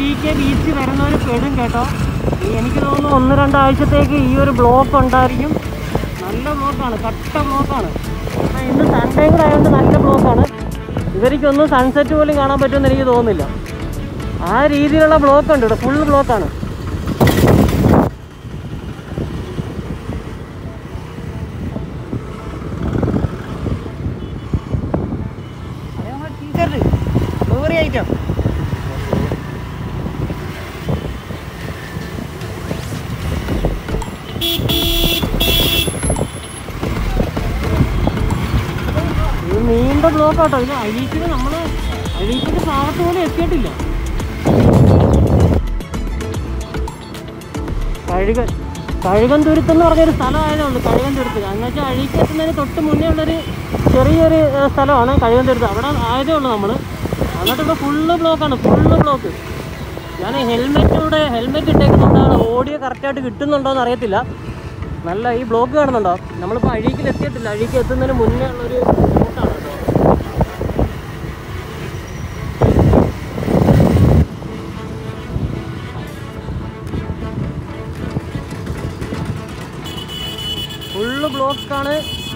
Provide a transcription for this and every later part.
അഴീക്കെ beach വരുന്നവർ പെടും കേട്ടോ ഈ എനിക്ക് തോന്നുന്നു ഒന്ന് രണ്ടാഴ്ചത്തേക്ക് ഈ ഒരു ബ്ലോക്ക് ഉണ്ടായിരിക്കും നല്ല ബ്ലോക്കാണ് കട്ട ബ്ലോക്കാണ് ആ, ഇന്ന് സൺഡേ കൂടെ ആയതുകൊണ്ട് നല്ല ബ്ലോക്കാണ് ഇവർക്കൊന്നും സൺസെറ്റ് പോലും കാണാൻ പറ്റുമെന്ന് എനിക്ക് തോന്നുന്നില്ല ആ രീതിയിലുള്ള ബ്ലോക്ക് ഉണ്ട് ഇവിടെ ഫുൾ ബ്ലോക്കാണ് ടീച്ചർ ലോറി ഐറ്റം ഇത് നീണ്ട ബ്ലോക്കാട്ടോ ഇത് അഴീക്കിന് നമ്മൾ അഴീക്കിൻ്റെ ഭാഗത്ത് പോലും എത്തിയിട്ടില്ല കഴുകൻ കഴുകൻ തുരുത്ത് എന്ന് പറഞ്ഞൊരു സ്ഥലമായതേ ഉള്ളൂ കഴുകൻ തുരുത്ത് എന്ന് വെച്ചാൽ അഴീക്ക് എത്തുന്നതിന് തൊട്ട് മുന്നേ ഉള്ളൊരു ചെറിയൊരു ഏഹ്, സ്ഥലമാണ് കഴുകൻ തുരുത്ത് അവിടെ ആയതേ ഉള്ളൂ നമ്മൾ എന്നിട്ട് ഇവിടെ ഫുള്ള് ബ്ലോക്കാണ് ഫുള്ള് ബ്ലോക്ക് ഞാൻ ഹെൽമെറ്റൂടെ ഹെൽമെറ്റ് ഇട്ടേക്കുന്നുണ്ടാണ് ഓഡിയോ കറക്റ്റായിട്ട് കിട്ടുന്നുണ്ടോ എന്ന് അറിയത്തില്ല നല്ല ഈ ബ്ലോക്ക് കാണുന്നുണ്ടോ നമ്മളിപ്പോൾ അഴീക്കിൽ എത്തിയിട്ടില്ല അഴീക്ക് എത്തുന്നതിന് മുന്നേ ഉള്ളൊരു റൂട്ടാണ് കേട്ടോ ഫുള്ള് ബ്ലോക്കാണ്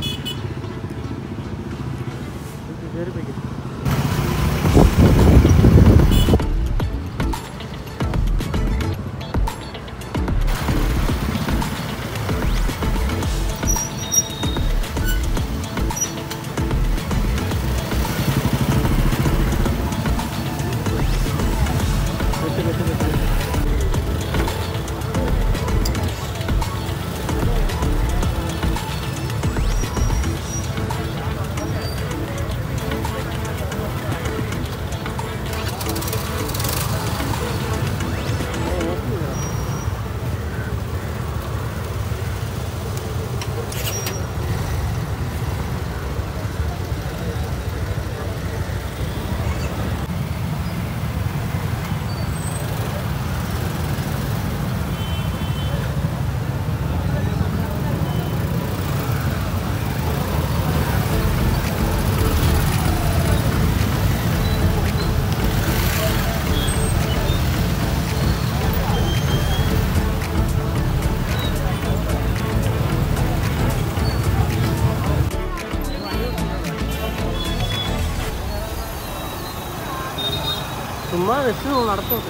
ചുമ്മാ വെച്ച് നടത്തും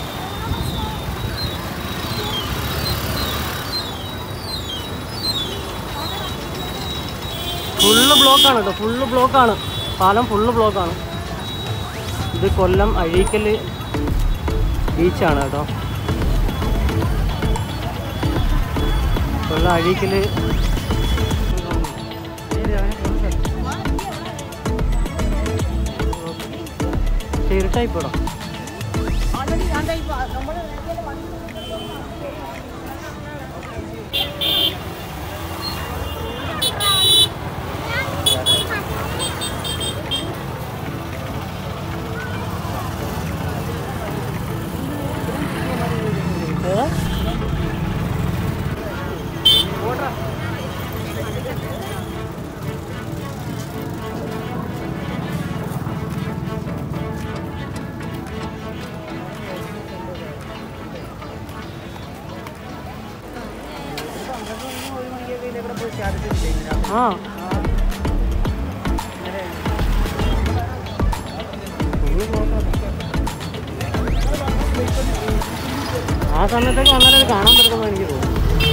ഫുള്ള് ബ്ലോക്കാണ് കേട്ടോ ഫുള്ള് ബ്ലോക്കാണ് പാലം ഫുള്ള് ബ്ലോക്കാണ് ഇത് കൊല്ലം അഴീക്കൽ ബീച്ചാണ് കേട്ടോ കൊല്ലം അഴീക്കൽ ഇരുട്ടായി പോടാ ഏതാ ആ ആ സമയത്തൊക്കെ അങ്ങനെ അത് കാണാൻ പറ്റുമെന്ന് എനിക്ക് തോന്നുന്നു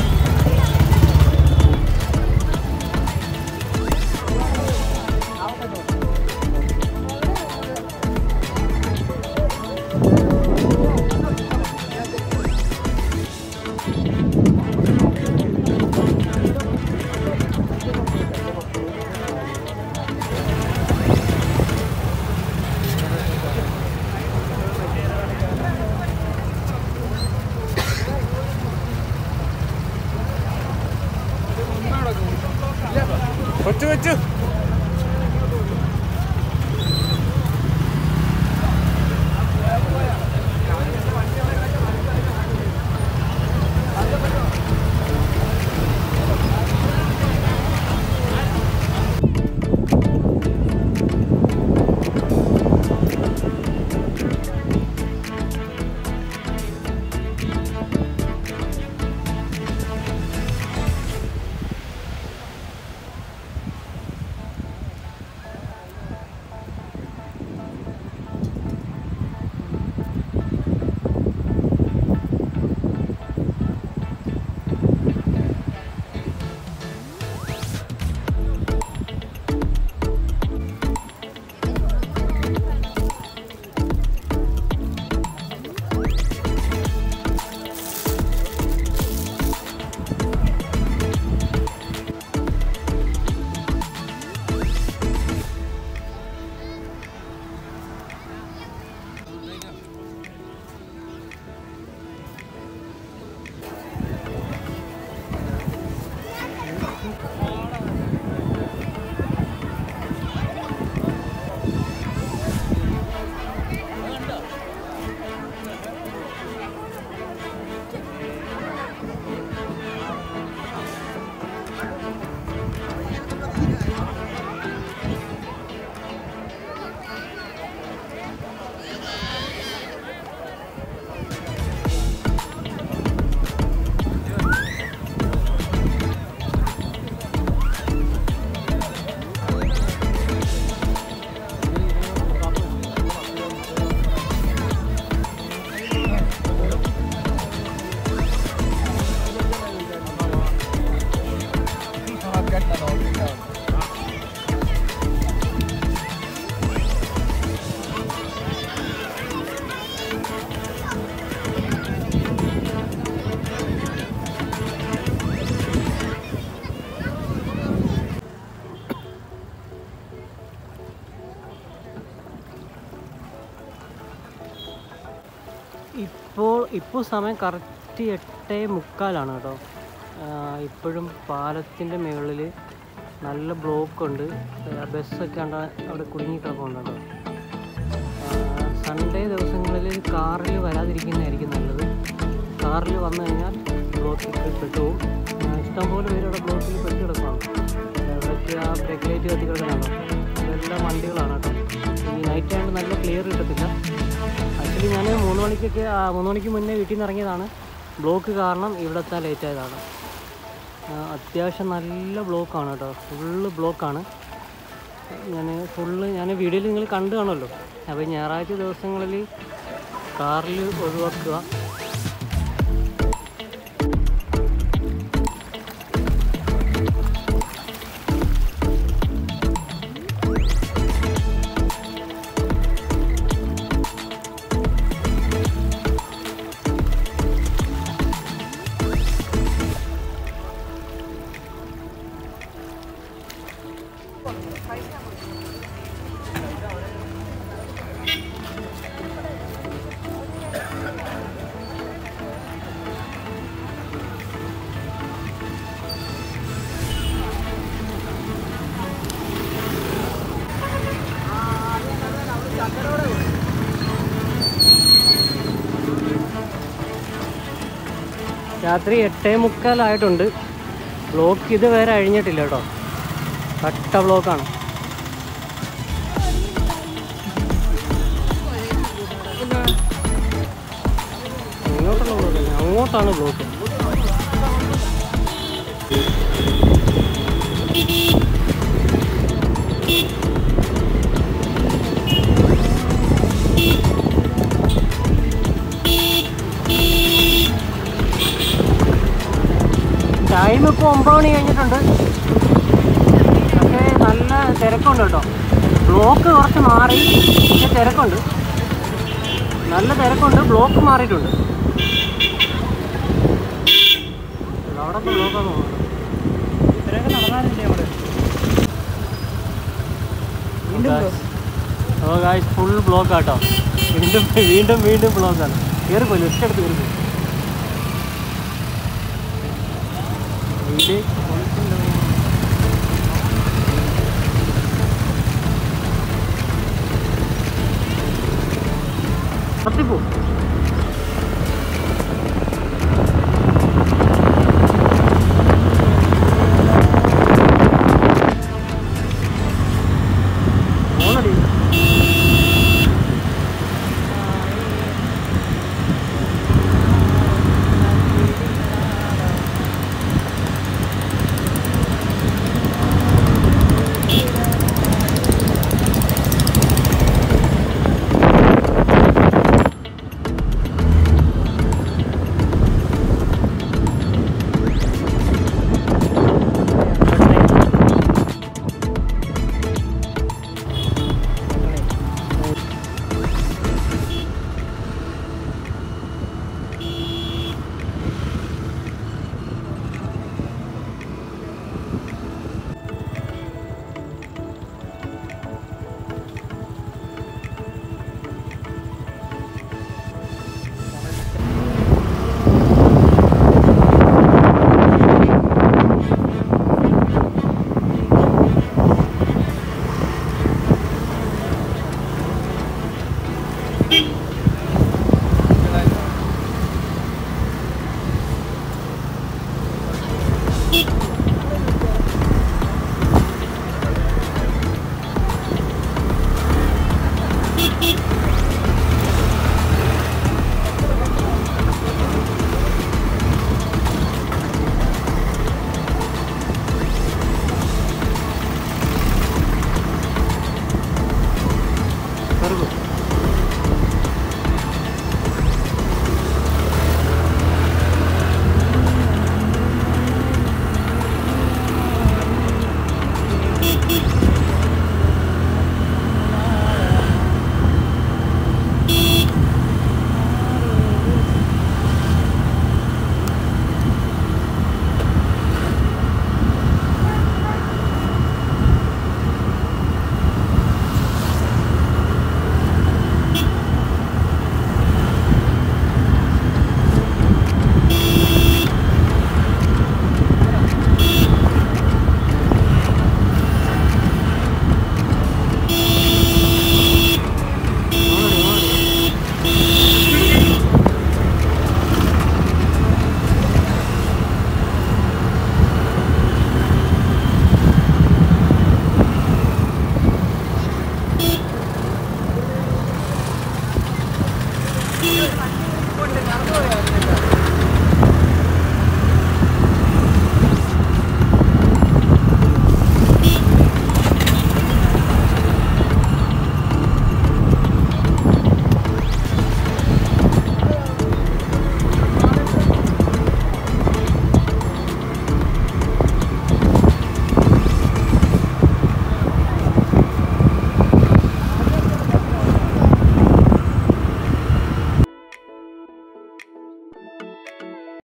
കൊച്ചു കൊച്ചു ഇപ്പോൾ ഇപ്പോൾ സമയം കറക്റ്റ് എട്ടേ മുക്കാലാണ് കേട്ടോ ആ, ഇപ്പോഴും പാലത്തിൻ്റെ മുകളിൽ നല്ല ബ്ലോക്ക് ഉണ്ട് ആ, ബസ്സൊക്കെ ഉണ്ട് അവിടെ കുടുങ്ങി കിടക്കുന്നുണ്ട് കേട്ടോ ആ, സൺഡേ ദിവസങ്ങളിൽ കാറിൽ വരാതിരിക്കുന്നതായിരിക്കും നല്ലത് കാറിൽ വന്നു കഴിഞ്ഞാൽ ബ്ലോക്കിൽ പെട്ടുപോകും ആ, ഇഷ്ടംപോലെ പേര് അവിടെ ബ്ലോക്കിൽ പെട്ട് കിടക്കുകയാണ് ഇവിടേക്ക് ആ ബ്രേക്ക് ലൈറ്റ് കത്തി കിടക്കുന്നുണ്ടോ ഇതെല്ലാം വണ്ടികളാണ് കേട്ടോ ഈ നൈറ്റ് ആയതുകൊണ്ട് നല്ല ക്ലിയർ കിട്ടത്തില്ല ആക്ച്വലി ഞാൻ മൂന്ന് മണിക്കൊക്കെ ആ, മൂന്ന് മണിക്ക് മുന്നേ വീട്ടിൽ നിന്ന് ഇറങ്ങിയതാണ് ബ്ലോക്ക് കാരണം ഇവിടെ എത്താൻ ലേറ്റ് ആയതാണ് ആ, അത്യാവശ്യം നല്ല ബ്ലോക്കാണ് കേട്ടോ ഫുള്ള് ബ്ലോക്കാണ് ഞാൻ ഫുള്ള് ഞാൻ വീഡിയോയിൽ നിങ്ങൾ കണ്ടു കാണുമല്ലോ അപ്പോൾ ഈ ഞായറാഴ്ച ദിവസങ്ങളിൽ കാറിൽ ഒഴിവാക്കുക രാത്രി എട്ടേ മുക്കാലായിട്ടുണ്ട് ബ്ലോക്ക് ഇതുവരെ അഴിഞ്ഞിട്ടില്ല കേട്ടോ കട്ട ബ്ലോക്കാണ് ഇങ്ങോട്ടുള്ള ബ്ലോക്ക് അല്ല അങ്ങോട്ടാണ് ബ്ലോക്ക് ടൈം ഇപ്പോൾ ഒമ്പത് മണി കഴിഞ്ഞിട്ടുണ്ട് പക്ഷേ നല്ല തിരക്കുണ്ട് കേട്ടോ ബ്ലോക്ക് കുറച്ച് മാറി പക്ഷേ തിരക്കുണ്ട് നല്ല തിരക്കുണ്ട് ബ്ലോക്ക് മാറിയിട്ടുണ്ട് അവിടെ ബ്ലോക്കാന്ന് തോന്നുന്നു ഇത്രയൊക്കെ നടന്നാലില്ലേ നമ്മള് വീണ്ടും bro. അപ്പോൾ ഗായ്സ് ഫുൾ ബ്ലോക്ക് ആട്ടോ വീണ്ടും വീണ്ടും വീണ്ടും ബ്ലോക്കാണ് കയറി പോയി ലിഫ്റ്റ് എടുത്ത് കയറി പോയി വീട്